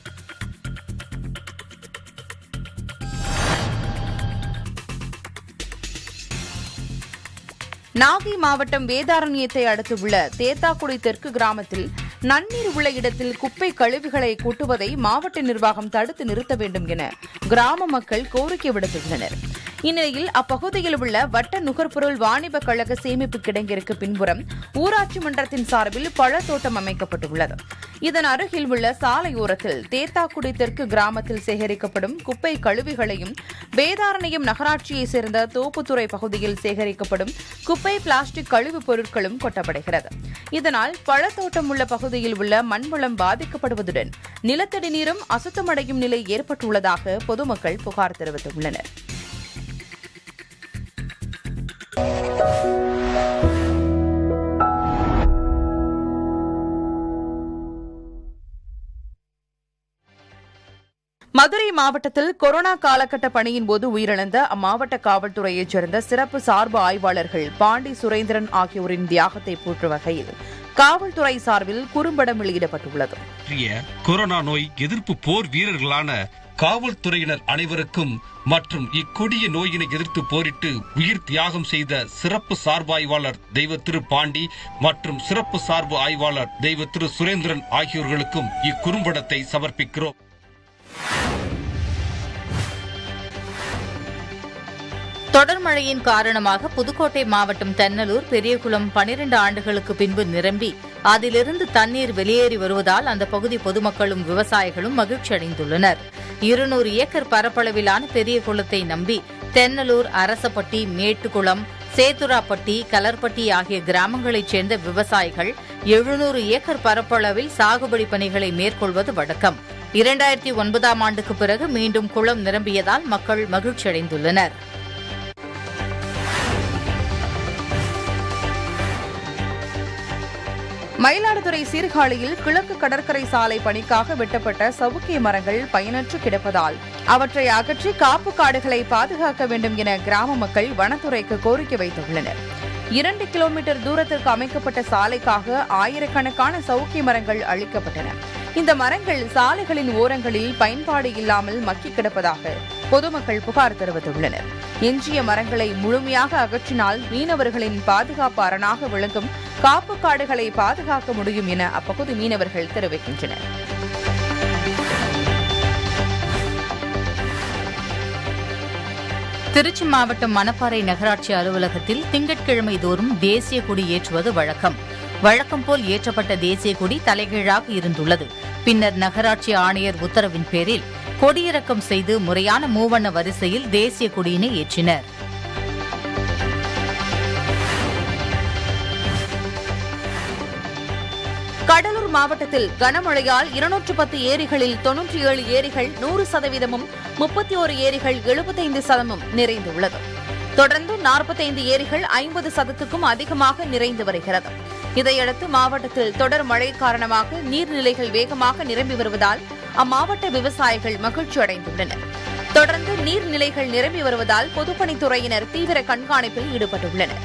நாகை மாவட்டம் வேதாரண்யத்தை அடுத்துள்ள தேத்தாக்குடி தெற்கு கிராமத்தில் நன்னீர் உள்ள இடத்தில் குப்பை கழிவுகளை கொட்டுவதை மாவட்ட நிர்வாகம் தடுத்து நிறுத்த வேண்டும் என கிராம மக்கள் கோரிக்கை விடுத்துள்ளனர் இந்நிலையில் அப்பகுதியில் உள்ள வட்ட நுகர்பொருள் வாணிப கழக சேமிப்பு கிடங்கிற்கு பின்புறம் ஊராட்சி மன்றத்தின் சார்பில் பழத்தோட்டம் அமைக்கப்பட்டுள்ளது இதன் அருகில் உள்ள சாலையோரத்தில் தேத்தாக்குடி தெற்கு கிராமத்தில் சேகரிக்கப்படும் குப்பை கழிவுகளையும் வேதாரண்யம் நகராட்சியைச் சேர்ந்த தோப்புத்துறை பகுதியில் சேகரிக்கப்படும் குப்பை பிளாஸ்டிக் கழிவுப் பொருட்களும் கொட்டப்படுகிறது இதனால் பழத்தோட்டம் உள்ள பகுதியில் உள்ள மண்வளம் பாதிக்கப்படுவதுடன் நிலத்தடி நீரும் அசுத்தமடையும் நிலை ஏற்பட்டுள்ளதாக பொதுமக்கள் புகார் தெரிவித்துள்ளனர் மதுரை மாவட்டத்தில் கொரோனா காலகட்ட பணியின் போது உயிரிழந்த அம்மாவட்ட காவல்துறையைச் சேர்ந்த சிறப்பு சார்பு ஆய்வாளர்கள் பாண்டி சுரேந்திரன் ஆகியோரின் தியாகத்தை போற்றும் வகையில் காவல்துறை சார்பில் குறும்படம் வெளியிடப்பட்டுள்ளது பற்றிய கொரோனா நோய் எதிர்ப்பு போர் வீரர்களான காவல்துறையினர் அனைவருக்கும் மற்றும் இக்கொடிய நோயினை எதிர்த்து போரிட்டு உயிர் தியாகம் செய்த சிறப்பு சார்பாய்வாளர் தெய்வ திரு பாண்டி மற்றும் சிறப்பு சார்பு ஆய்வாளர் தெய்வ திரு சுரேந்திரன் ஆகியோர்களுக்கும் இக்குறும்படத்தை சமர்ப்பிக்கிறோம் தொடர் மழையின் காரணமாக புதுக்கோட்டை மாவட்டம் தென்னலூர் பெரியகுளம் பனிரெண்டு ஆண்டுகளுக்கு பின்பு நிரம்பி அதிலிருந்து தண்ணீர் வெளியேறி வருவதால் அந்த பகுதி பொதுமக்களும் விவசாயிகளும் மகிழ்ச்சி அடைந்துள்ளனர் இருநூறு ஏக்கர் பரப்பளவிலான பெரிய குளத்தை நம்பி தென்னலூர் அரசப்பட்டி மேட்டுக்குளம் சேத்துராப்பட்டி கலர்பட்டி ஆகிய கிராமங்களைச் சேர்ந்த விவசாயிகள் எழுநூறு ஏக்கர் பரப்பளவில் சாகுபடி பணிகளை மேற்கொள்வது வழக்கம் இரண்டாயிரத்தி ஒன்பதாம் ஆண்டுக்கு பிறகு மீண்டும் குளம் நிரம்பியதால் மக்கள் மகிழ்ச்சியடைந்துள்ளனர் மயிலாடுதுறை சீர்காழியில் கிழக்கு கடற்கரை சாலை பணிக்காக வெட்டப்பட்ட சவுக்கிய மரங்கள் பயனற்று கிடப்பதால் அவற்றை அகற்றி காப்பு காடுகளை பாதுகாக்க வேண்டும் என கிராம மக்கள் வனத்துறைக்கு கோரிக்கை வைத்துள்ளனர் இரண்டு கிலோமீட்டர் தூரத்திற்கு அமைக்கப்பட்ட சாலைக்காக ஆயிரக்கணக்கான சவுக்கிய மரங்கள் அழிக்கப்பட்டன இந்த மரங்கள் சாலைகளின் ஓரங்களில் பயன்பாடு இல்லாமல் மக்கி கிடப்பதாக பொதுமக்கள் புகார் தெரிவித்துள்ளனர் எஞ்சிய மரங்களை முழுமையாக அகற்றினால் மீனவர்களின் பாதுகாப்பு அரணாக விளங்கும் காப்பு காடுகளை பாதுகாக்க முடியும் என அப்பகுதி மீனவர்கள் தெரிவிக்கின்றனர் திருச்சி மாவட்டம் மணப்பாறை நகராட்சி அலுவலகத்தில் திங்கட்கிழமை தோறும் தேசிய கொடி ஏற்றுவது வழக்கம் வழக்கம் போல் ஏற்றப்பட்ட தேசிய கொடி தலைகீழாக இருந்துள்ளது பின்னர் நகராட்சி ஆணையர் உத்தரவின் பேரில் கொடியிறக்கம் செய்து முறையான மூவண்ண வரிசையில் தேசிய கொடியினை ஏற்றினர் கடலூர் மாவட்டத்தில் கனமழையால் இருநூற்று பத்து ஏரிகளில் தொன்னூற்றி ஏழு ஏரிகள் நூறு சதவீதமும் முப்பத்தி ஒரு ஏரிகள் எழுபத்தைந்து சதமும் நிறைந்துள்ளது தொடர்ந்து நாற்பத்தைந்து ஏரிகள் ஐம்பது சதத்துக்கும் அதிகமாக நிறைந்து வருகிறது இதையடுத்து மாவட்டத்தில் தொடர் மழை காரணமாக நீர்நிலைகள் வேகமாக நிரம்பி வருவதால் அம்மாவட்ட விவசாயிகள் மகிழ்ச்சி அடைந்துள்ளனர் தொடர்ந்து நீர்நிலைகள் நிரம்பி வருவதால் பொதுப்பணித்துறையினர் தீவிர கண்காணிப்பில் ஈடுபட்டுள்ளனர்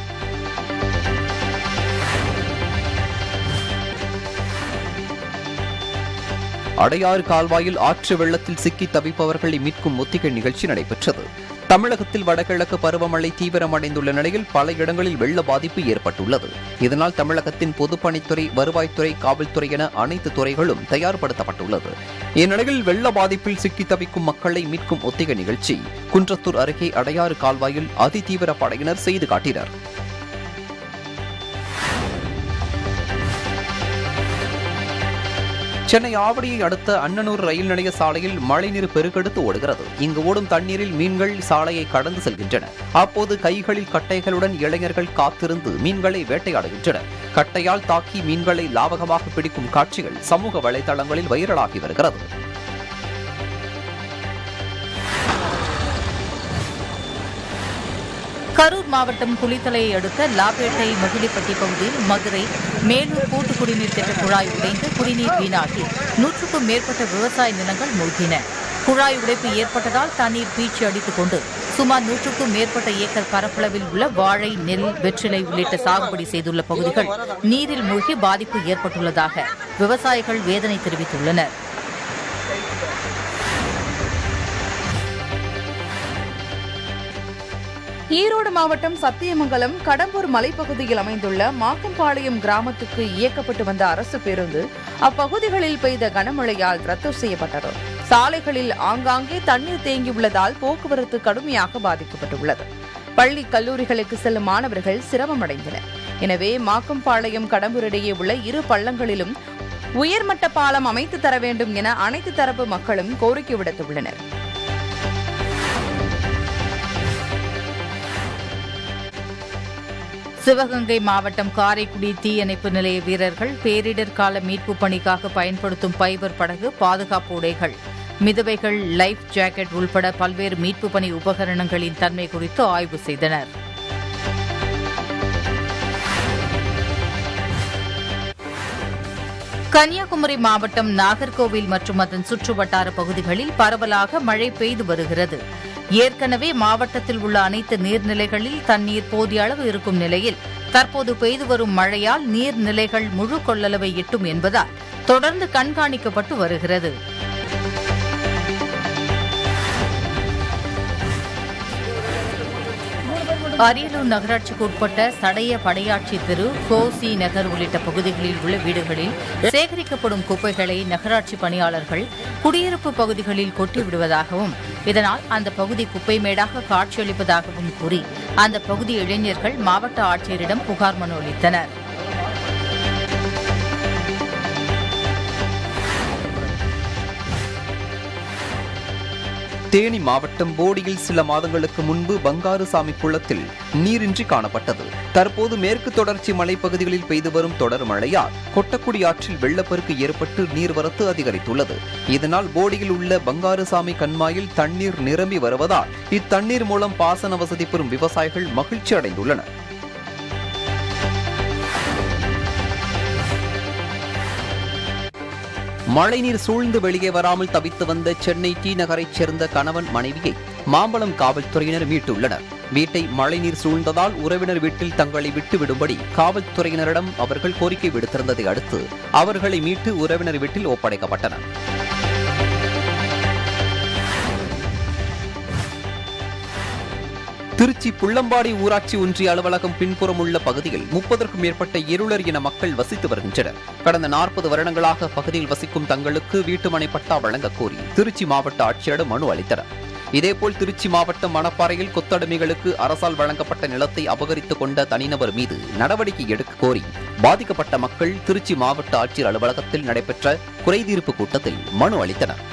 அடையாறு கால்வாயில் ஆற்று வெள்ளத்தில் சிக்கி தவிப்பவர்களை மீட்கும் ஒத்திகை நிகழ்ச்சி நடைபெற்றது தமிழகத்தில் வடகிழக்கு பருவமழை தீவிரமடைந்துள்ள நிலையில் பல இடங்களில் வெள்ள பாதிப்பு ஏற்பட்டுள்ளது இதனால் தமிழகத்தின் பொதுப்பணித்துறை வருவாய்த்துறை காவல்துறை என அனைத்து துறைகளும் தயார்படுத்தப்பட்டுள்ளது இந்நிலையில் வெள்ள பாதிப்பில் சிக்கி தவிக்கும் மக்களை மீட்கும் ஒத்திகை நிகழ்ச்சி குன்றத்தூர் அருகே அடையாறு கால்வாயில் அதிதீவிர படையினர் செய்து காட்டினர் சென்னை ஆவடியை அடுத்த அண்ணனூர் ரயில் நிலைய சாலையில் மழைநீர் பெருக்கெடுத்து ஓடுகிறது இங்கு ஓடும் தண்ணீரில் மீன்கள் சாலையை கடந்து செல்கின்றன அப்போது கைகளில் கட்டைகளுடன் இளைஞர்கள் காத்திருந்து மீன்களை வேட்டையாடுகின்றனர் கட்டையால் தாக்கி மீன்களை லாவகமாக பிடிக்கும் காட்சிகள் சமூக வலைதளங்களில் வைரலாகி வருகிறது கரூர் மாவட்டம் குளித்தலையை அடுத்த லாபேட்டை மகிழிப்பட்டி பகுதியில் மதுரை மேலூர் கூட்டு குடிநீர் திட்ட குழாய் உடைந்து குடிநீர் வீணாகி நூற்றுக்கும் மேற்பட்ட விவசாய நிலங்கள் மூழ்கின குழாய் உடைப்பு ஏற்பட்டதால் தண்ணீர் பீச்சி அடித்துக் கொண்டு சுமார் நூற்றுக்கும் மேற்பட்ட ஏக்கர் பரப்பளவில் உள்ள வாழை நெல் வெற்றிலை உள்ளிட்ட சாகுபடி செய்துள்ள பகுதிகள் நீரில் மூழ்கி பாதிப்பு ஏற்பட்டுள்ளதாக விவசாயிகள் வேதனை தெரிவித்துள்ளனர் ஈரோடு மாவட்டம் சத்தியமங்கலம் கடம்பூர் மலைப்பகுதியில் அமைந்துள்ள மாக்கம்பாளையம் கிராமத்துக்கு இயக்கப்பட்டு வந்த அரசு பேருந்து அப்பகுதிகளில் பெய்த கனமழையால் ரத்து செய்யப்பட்டது சாலைகளில் ஆங்காங்கே தண்ணீர் தேங்கியுள்ளதால் போக்குவரத்து கடுமையாக பாதிக்கப்பட்டுள்ளது பள்ளி கல்லூரிகளுக்கு செல்லும் மாணவர்கள் சிரமமடைந்தனர் எனவே மாக்கம்பாளையம் கடம்பூர் இடையே உள்ள இரு பள்ளங்களிலும் உயர்மட்ட பாலம் அமைத்து தர வேண்டும் என அனைத்து தரப்பு மக்களும் கோரிக்கை விடுத்துள்ளனர் சிவகங்கை மாவட்டம் காரைக்குடி தீயணைப்பு நிலைய வீரர்கள் பேரிடர் கால மீட்பு பணிக்காக பயன்படுத்தும் பைபர் படகு பாதுகாப்பு உடைகள் மிதவைகள் லைஃப் ஜாக்கெட் உள்பட பல்வேறு மீட்பு பணி உபகரணங்களின் தன்மை குறித்து ஆய்வு செய்தனர் கன்னியாகுமரி மாவட்டம் நாகர்கோவில் மற்றும் அதன் சுற்றுவட்டார பகுதிகளில் பரவலாக மழை பெய்து வருகிறது ஏற்கனவே மாவட்டத்தில் உள்ள அனைத்து நீர்நிலைகளில் தண்ணீர் போதிய அளவு இருக்கும் நிலையில் தற்போது பெய்து வரும் மழையால் நீர்நிலைகள் முழு கொள்ளளவை எட்டும் என்பதால் தொடர்ந்து கண்காணிக்கப்பட்டு வருகிறது அரியலூர் நகராட்சிக்கு உட்பட்ட சடைய படையாட்சி தெரு கோசி நகர் உள்ளிட்ட பகுதிகளில் உள்ள வீடுகளில் சேகரிக்கப்படும் குப்பைகளை நகராட்சி பணியாளர்கள் குடியிருப்பு பகுதிகளில் கொட்டி விடுவதாகவும் இதனால் அந்த பகுதி குப்பை மேடாக காட்சியளிப்பதாகவும் கூறி அந்த பகுதி இளைஞர்கள் மாவட்ட ஆட்சியரிடம் புகார் மனு அளித்தனர் தேனி மாவட்டம் போடியில் சில மாதங்களுக்கு முன்பு பங்காருசாமி குளத்தில் நீரின்றி காணப்பட்டது தற்போது மேற்கு தொடர்ச்சி மலைப்பகுதிகளில் பெய்து வரும் தொடர் மழையால் கொட்டக்குடி ஆற்றில் வெள்ளப்பெருக்கு ஏற்பட்டு நீர்வரத்து அதிகரித்துள்ளது இதனால் போடியில் உள்ள பங்காருசாமி கண்மாயில் தண்ணீர் நிரம்பி வருவதால் இத்தண்ணீர் மூலம் பாசன வசதி பெறும் விவசாயிகள் மகிழ்ச்சி அடைந்துள்ளனர் மழைநீர் சூழ்ந்து வெளியே வராமல் தவித்து வந்த சென்னை டி நகரைச் சேர்ந்த கணவன் மனைவியை மாம்பலம் காவல்துறையினர் மீட்டுள்ளனர் வீட்டை மழைநீர் சூழ்ந்ததால் உறவினர் வீட்டில் தங்களை விட்டு விடும்படி காவல்துறையினரிடம் அவர்கள் கோரிக்கை விடுத்திருந்ததை அடுத்து அவர்களை மீட்டு உறவினர் வீட்டில் ஒப்படைக்கப்பட்டனர் திருச்சி புள்ளம்பாடி ஊராட்சி ஒன்றிய அலுவலகம் பின்புறம் உள்ள பகுதியில் முப்பதற்கும் மேற்பட்ட இருளர் இன மக்கள் வசித்து வருகின்றனர் கடந்த நாற்பது வருடங்களாக பகுதியில் வசிக்கும் தங்களுக்கு வீட்டுமனை பட்டா வழங்கக் கோரி திருச்சி மாவட்ட ஆட்சியரிடம் மனு அளித்தனர் இதேபோல் திருச்சி மாவட்டம் மணப்பாறையில் கொத்தடிமைகளுக்கு அரசால் வழங்கப்பட்ட நிலத்தை அபகரித்துக் கொண்ட தனிநபர் மீது நடவடிக்கை எடுக்க கோரி பாதிக்கப்பட்ட மக்கள் திருச்சி மாவட்ட ஆட்சியர் அலுவலகத்தில் நடைபெற்ற குறைதீர்ப்பு கூட்டத்தில் மனு அளித்தனர்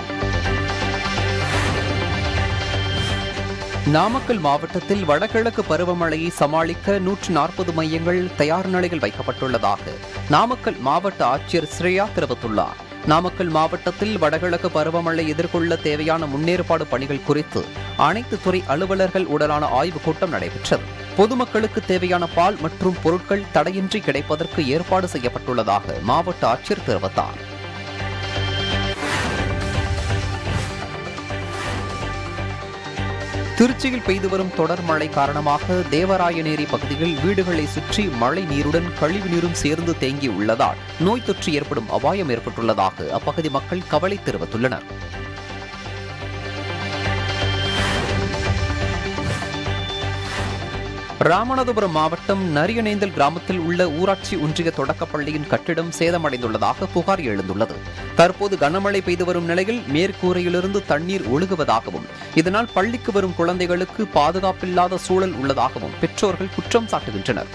நாமக்கல் மாவட்டத்தில் வடகிழக்கு பருவமழையை சமாளிக்க நூற்று நாற்பது மையங்கள் தயார் நிலையில் வைக்கப்பட்டுள்ளதாக நாமக்கல் மாவட்ட ஆட்சியர் ஸ்ரேயா தெரிவித்துள்ளார் நாமக்கல் மாவட்டத்தில் வடகிழக்கு பருவமழை எதிர்கொள்ள தேவையான முன்னேற்பாடு பணிகள் குறித்து அனைத்து துறை அலுவலர்கள் உடனான ஆய்வுக் கூட்டம் நடைபெற்றது பொதுமக்களுக்கு தேவையான பால் மற்றும் பொருட்கள் தடையின்றி கிடைப்பதற்கு ஏற்பாடு செய்யப்பட்டுள்ளதாக மாவட்ட ஆட்சியர் தெரிவித்தார் திருச்சியில் பெய்து வரும் தொடர் மழை காரணமாக தேவராயநேரி பகுதியில் வீடுகளை சுற்றி மழை நீருடன் கழிவு நீரும் சேர்ந்து தேங்கி உள்ளதால் நோய் தொற்று ஏற்படும் அபாயம் ஏற்பட்டுள்ளதாக அப்பகுதி மக்கள் கவலை தெரிவித்துள்ளனர் ராமநாதபுரம் மாவட்டம் நரியநேந்தல் கிராமத்தில் உள்ள ஊராட்சி ஒன்றிய தொடக்கப் பள்ளியின் கட்டிடம் சேதமடைந்துள்ளதாக புகார் எழுந்துள்ளது தற்போது கனமழை பெய்து வரும் நிலையில் மேற்கூரையிலிருந்து தண்ணீர் ஒழுகுவதாகவும் இதனால் பள்ளிக்கு வரும் குழந்தைகளுக்கு பாதுகாப்பில்லாத சூழல் உள்ளதாகவும் பெற்றோர்கள் குற்றம் சாட்டுகின்றனர்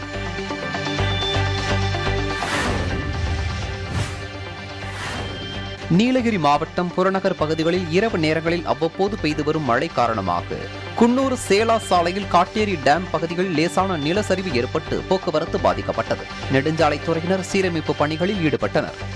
நீலகிரி மாவட்டம் புறநகர் பகுதிகளில் இரவு நேரங்களில் அவ்வப்போது பெய்து வரும் மழை காரணமாக குன்னூர் சேலா சாலையில் காட்டேரி டேம் பகுதியில் லேசான நிலச்சரிவு ஏற்பட்டு போக்குவரத்து பாதிக்கப்பட்டது நெடுஞ்சாலைத்துறையினர் சீரமைப்பு பணிகளில் ஈடுபட்டனர்